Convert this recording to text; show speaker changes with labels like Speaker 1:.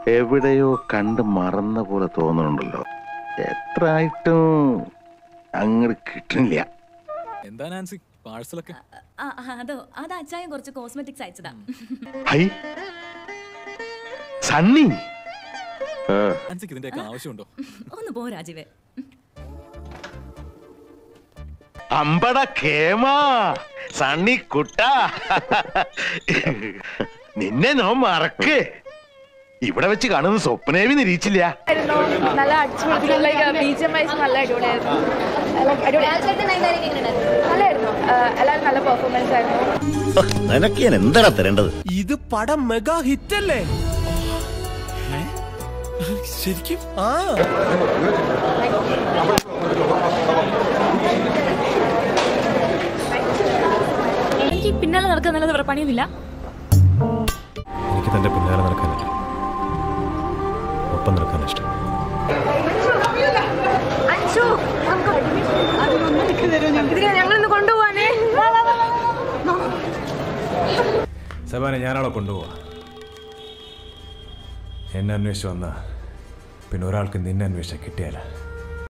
Speaker 1: എവിടെയോ കണ്ട് മറന്ന പോലെ തോന്നുന്നുണ്ടല്ലോ എത്ര ആയിട്ടും അങ്ങോട്ട് കിട്ടുന്നില്ല
Speaker 2: എന്താ നാൻസി പാഴ്സലൊക്കെ
Speaker 3: ആ, ആ, അതോ അത് അച്ചായൻ കുറച്ച് കോസ്മെറ്റിക്സ് അയച്ചതാ
Speaker 1: ഹൈ സണ്ണി
Speaker 2: നാൻസിക്ക് ഇതിന്റെയൊക്കെ ആവശ്യമുണ്ടോ
Speaker 3: ഒന്ന് പോ രാജീവേ
Speaker 1: അമ്പട കേമാ സണ്ണി കുട്ട നിന്നെ ഞാൻ മറക്ക് ഇവിടെ വെച്ച് കാണുന്ന സ്വപ്നേവി നിരീച്ചില്ല
Speaker 4: നല്ല അടിച്ചുപൊളിച്ച് like B G M wise നല്ല അടിപൊളിയായിരുന്നു Like, അടിപൊളി- നല്ലായിരുന്നു ആഹ് എല്ലാവരും നല്ല പെർഫോമൻസ് ആയിരുന്നു
Speaker 5: നിനക്ക് ഞാൻ എന്താടാ തരേണ്ടത്
Speaker 6: ഇത് പടം മെഗാ ഹിറ്റ് അല്ലേ ശരിക്കും ആ
Speaker 3: എനിക്ക് പിന്നാലെ നടക്കാൻ നല്ലത് വേറെ പണിയൊന്നുമില്ല
Speaker 7: എനിക്ക് തന്റെ പിന്നാലെ നടക്കാനല്ല ഒപ്പം നടക്കാൻ ഇഷ്ടം
Speaker 4: അഞ്ചു ഇതിനെ ഞങ്ങളിന്ന് കൊണ്ടുപോവാനേ
Speaker 7: സബാനെ ഞാനവളെ കൊണ്ടുപോവാ എന്നെ അന്വേഷിച്ച് വന്ന പിന്നെ ഒരാൾക്ക് നിന്നെ അന്വേഷിച്ചാൽ കിട്ടിയാല